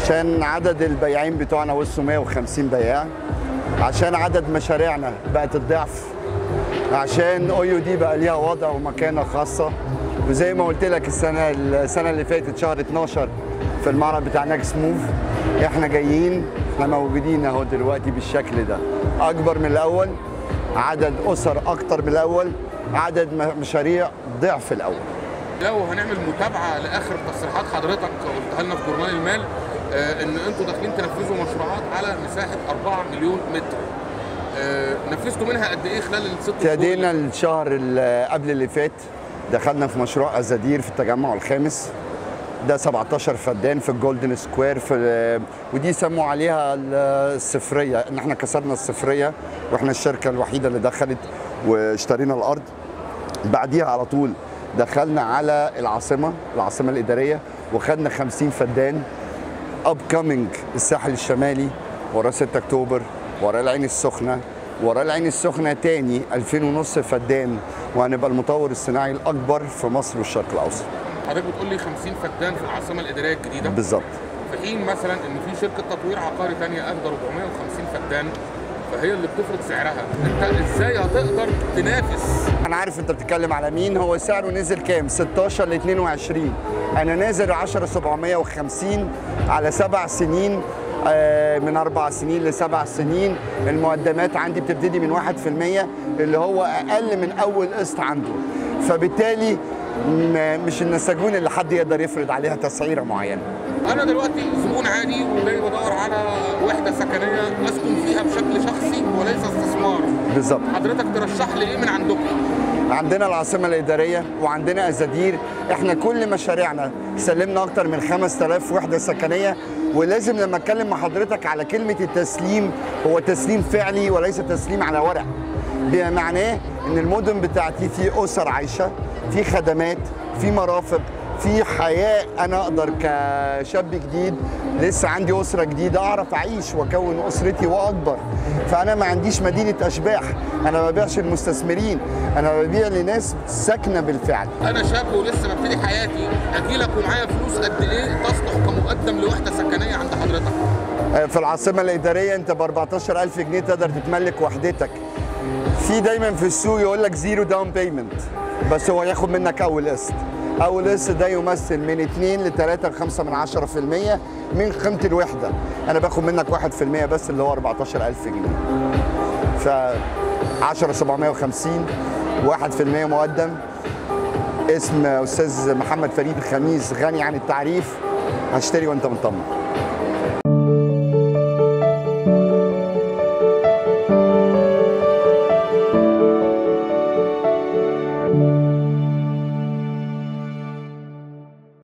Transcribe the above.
عشان عدد البياعين بتوعنا وصلوا 150 بياع عشان عدد مشاريعنا بقت الضعف عشان اويو دي بقى ليها وضع ومكانه خاصه وزي ما قلت لك السنه السنه اللي فاتت شهر 12 في المعرض بتاع ناكس موف احنا جايين احنا موجودين اهو دلوقتي بالشكل ده اكبر من الاول عدد اسر اكتر من الاول عدد م- مشاريع ضعف الاول لو هنعمل متابعه لاخر تصريحات حضرتك قلتها لنا في جورنال المال آه، ان انتوا داخلين تنفذوا مشروعات على مساحه 4 مليون متر آه، نفذتوا منها قد ايه خلال الست شهور ابتدينا اللي- الشهر اللي قبل اللي فات دخلنا في مشروع ازادير في التجمع الخامس ده 17 فدان في الجولدن سكوير في ودي سموا عليها الصفريه ان احنا كسرنا الصفريه واحنا الشركه الوحيده اللي دخلت واشترينا الارض بعديها على طول دخلنا على العاصمه العاصمه الاداريه وخدنا 50 فدان اب كامينج الساحل الشمالي ورا 6 اكتوبر ورا العين السخنه ورا العين السخنه تاني 2000 ونص فدان وهنبقى المطور الصناعي الاكبر في مصر والشرق الاوسط حضرتك بتقول لي 50 فدان في العاصمه الاداريه الجديده بالظبط في حين مثلا ان في شركه تطوير عقاري ثانيه اخده 450 فدان فهي اللي بتفرض سعرها انت ازاي هتقدر تنافس انا عارف انت بتتكلم على مين هو سعره نزل كام 16 ل 22 انا نازل 10 750 على سبع سنين آه، من اربع سنين لسبع سنين المقدمات عندي بتبتدي من 1% اللي هو اقل من اول قسط عنده فبالتالي م- مش النساجون اللي حد يقدر يفرض عليها تسعيره معينه انا دلوقتي زبون عادي وجاي بدور على وحده سكنيه اسكن فيها بشكل شخصي وليس استثمار بالظبط حضرتك ترشح لي ايه من عندكم عندنا العاصمة الإدارية وعندنا أزادير احنا كل مشاريعنا سلمنا أكتر من 5000 وحدة سكنية ولازم لما أتكلم مع حضرتك على كلمة التسليم هو تسليم فعلي وليس تسليم على ورق بمعناه إن المدن بتاعتي في أسر عايشة في خدمات في مرافق في حياة أنا أقدر كشاب جديد لسه عندي أسرة جديدة أعرف أعيش وأكون أسرتي وأكبر فأنا ما عنديش مدينة أشباح أنا ما ببيعش المستثمرين أنا ببيع لناس ساكنة بالفعل انا شاب ولسه ببتدي حياتي اجي لك ومعايا فلوس قد ايه تصلح كمقدم لوحده سكنيه عند حضرتك آه، في العاصمة الإدارية أنت ب 14000 جنيه تقدر تتملك وحدتك في دايما في السوق يقول لك زيرو داون بيمنت بس هو ياخد منك أول قسط أول قسط ده يمثل من 2 ل 3 ل 5 من 10% من قيمة الوحدة أنا باخد منك 1% بس اللي هو 14000 جنيه ف 10 750 1% مقدم اسم أستاذ محمد فريد الخميس غني عن التعريف هشتري وأنت مطمن